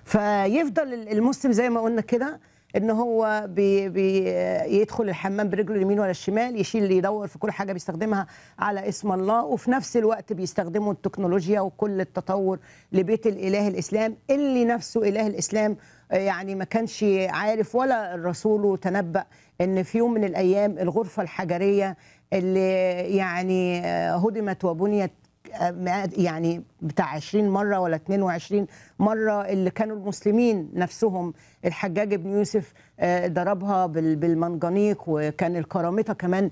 فيفضل المسلم زي ما قلنا كده ان هو بي بي يدخل الحمام برجله اليمين ولا الشمال يشيل يدور في كل حاجه بيستخدمها على اسم الله وفي نفس الوقت بيستخدموا التكنولوجيا وكل التطور لبيت الاله الاسلام اللي نفسه اله الاسلام يعني ما كانش عارف ولا الرسول تنبأ ان في يوم من الايام الغرفه الحجريه اللي يعني هدمت وبنيت يعني بتاع 20 مرة ولا 22 مرة اللي كانوا المسلمين نفسهم الحجاج بن يوسف ضربها بالمنجنيق وكان الكرامطة كمان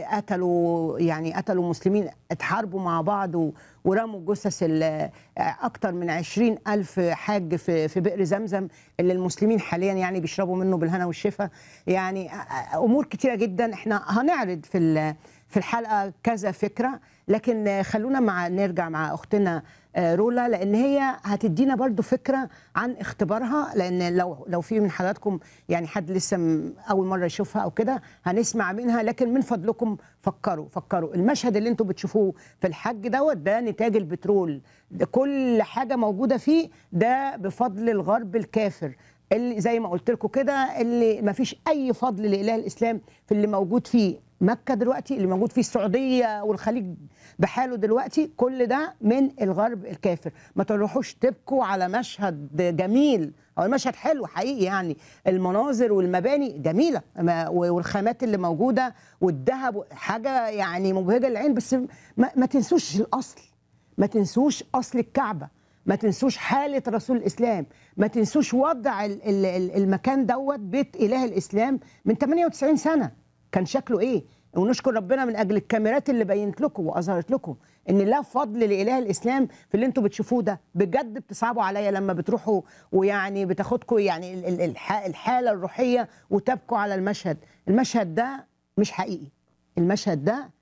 قتلوا يعني قتلوا مسلمين اتحاربوا مع بعض ورموا جثث أكتر من 20 ألف حاج في, في بئر زمزم اللي المسلمين حاليا يعني بيشربوا منه بالهنا والشفا يعني أمور كتيرة جدا احنا هنعرض في في الحلقه كذا فكره لكن خلونا مع نرجع مع اختنا رولا لان هي هتدينا برضو فكره عن اختبارها لان لو لو في من حضراتكم يعني حد لسه اول مره يشوفها او كده هنسمع منها لكن من فضلكم فكروا فكروا المشهد اللي انتم بتشوفوه في الحج دوت ده نتاج البترول ده كل حاجه موجوده فيه ده بفضل الغرب الكافر اللي زي ما قلت لكم كده اللي ما فيش اي فضل لاله الاسلام في اللي موجود فيه مكه دلوقتي اللي موجود فيه السعوديه والخليج بحاله دلوقتي كل ده من الغرب الكافر ما تروحوش تبكوا على مشهد جميل هو المشهد حلو حقيقي يعني المناظر والمباني جميله والخامات اللي موجوده والذهب حاجه يعني مبهجه للعين بس ما, ما تنسوش الاصل ما تنسوش اصل الكعبه ما تنسوش حالة رسول الإسلام ما تنسوش وضع المكان دوت بيت إله الإسلام من 98 سنة كان شكله إيه ونشكر ربنا من أجل الكاميرات اللي بينت لكم وأظهرت لكم إن لا فضل لإله الإسلام في اللي أنتوا بتشوفوه ده بجد بتصعبوا عليا لما بتروحوا ويعني بتاخدكم يعني الحالة الروحية وتبكوا على المشهد المشهد ده مش حقيقي المشهد ده